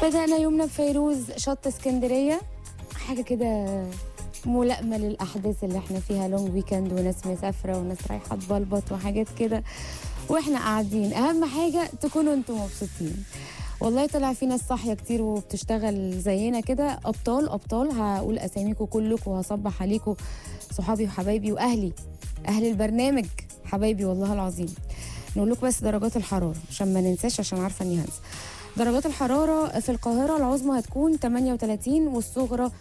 بدأنا يومنا بفيروز شط اسكندرية حاجة كده ملائمة للأحداث اللي احنا فيها لونج ويكند وناس مسافرة وناس رايحة تبلبط وحاجات كده واحنا قاعدين أهم حاجة تكونوا انتم مبسوطين والله طلع في ناس صاحية كتير وبتشتغل زينا كده أبطال أبطال هقول أساميكم كلكم وهصبح عليكم صحابي وحبايبي وأهلي أهل البرنامج حبايبي والله العظيم نقول لكم بس درجات الحرارة عشان ما ننساش عشان عارفة إني هنسى درجات الحرارة في القاهرة العظمى هتكون 38 والصغرى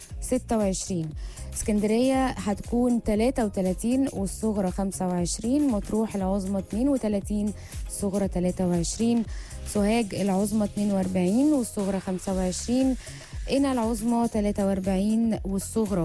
26 اسكندرية هتكون 33 والصغرى 25 مطروح العظمى 32 الصغرى 23 سوهاج العظمى 42 والصغرى 25 قنا العظمى 43 والصغرى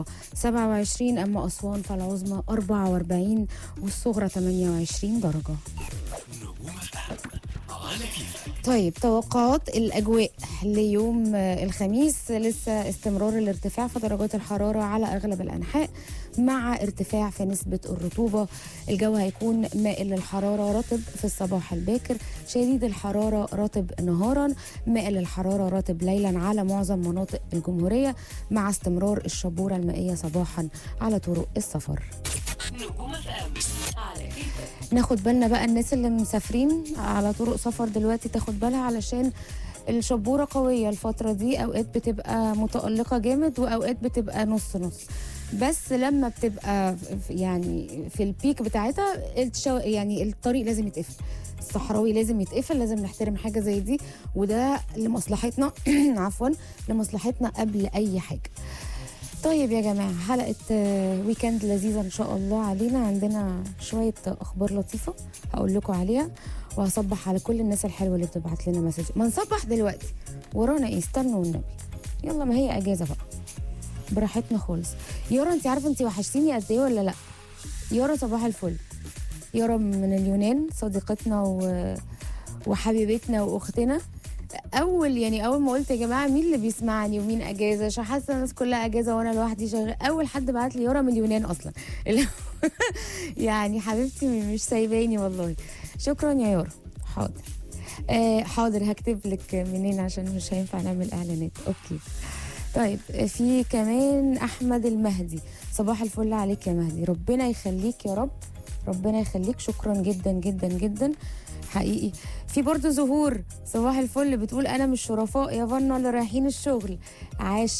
27 أما أسوان فالعظمى 44 والصغرى 28 درجة نجوم FM على كيفك طيب توقعات الأجواء ليوم آه، الخميس لسه استمرار الارتفاع في درجات الحرارة على أغلب الأنحاء مع ارتفاع في نسبة الرطوبة الجو هيكون مائل للحرارة رطب في الصباح الباكر شديد الحرارة رطب نهارا مائل للحرارة رطب ليلا على معظم مناطق الجمهورية مع استمرار الشبورة المائية صباحا على طرق السفر نجوم FM على كيفك ناخد بالنا بقى الناس اللي مسافرين على طرق سفر دلوقتي تاخد بالها علشان الشبورة قوية الفترة دي أوقات بتبقى متألقة جامد وأوقات بتبقى نص نص بس لما بتبقى في- يعني في البيك بتاعتها الشو يعني الطريق لازم يتقفل الصحراوي لازم يتقفل لازم نحترم حاجة زي دي وده لمصلحتنا عفوا لمصلحتنا قبل أي حاجة طيب يا جماعة حلقة آه، ويكند لذيذة إن شاء الله علينا عندنا شوية أخبار لطيفة هقول لكم عليها وهصبح على كل الناس الحلوة اللي بتبعت لنا مسج ما نصبح دلوقتي ورانا إيه استنوا والنبي يلا ما هي أجازة بقى براحتنا خالص يارا أنت عارفة أنت وحشتيني قد إيه ولا لأ يارا صباح الفل يارا من اليونان صديقتنا و... وحبيبتنا واختنا اول يعني اول ما قلت يا جماعه مين اللي بيسمعني ومين اجازه عشان حاسه الناس كلها اجازه وانا لوحدي شغال اول حد بعت لي يارا من اليونان اصلا اللي هو يعني حبيبتي مش سايباني والله شكرا يا يارا حاضر آه حاضر هكتب لك منين عشان مش هينفع نعمل اعلانات اوكي طيب في كمان احمد المهدي صباح الفل عليك يا مهدي ربنا يخليك يا رب ربنا يخليك شكرا جدا جدا جدا حقيقي في برضه زهور صباح الفل بتقول انا مش شرفاء يا فنا اللي رايحين الشغل عاش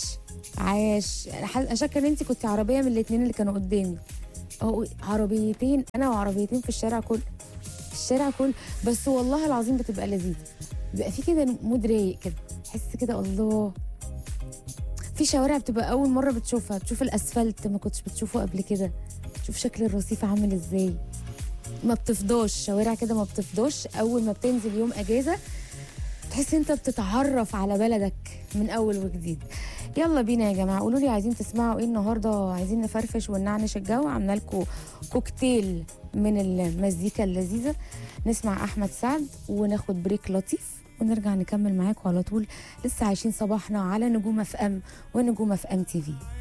عاش انا ح- أنا شاكه ان انت كنت عربيه من الاثنين اللي كانوا قدامي اهو عربيتين انا وعربيتين في الشارع كله في الشارع كله بس والله العظيم بتبقى لذيذه بيبقى في كده مود رايق كده تحس كده الله في شوارع بتبقى اول مره بتشوفها تشوف الاسفلت ما كنتش بتشوفه قبل كده تشوف شكل الرصيف عامل ازاي ما بتفضاش شوارع كده ما بتفضاش اول ما بتنزل يوم اجازه تحس انت بتتعرف على بلدك من اول وجديد يلا بينا يا جماعه قولوا لي عايزين تسمعوا ايه النهارده عايزين نفرفش ونعنش الجو عامله لكم كوكتيل من المزيكا اللذيذه نسمع احمد سعد وناخد بريك لطيف ونرجع نكمل معاكم على طول لسه عايشين صباحنا على نجوم اف ام ونجوم اف ام تي في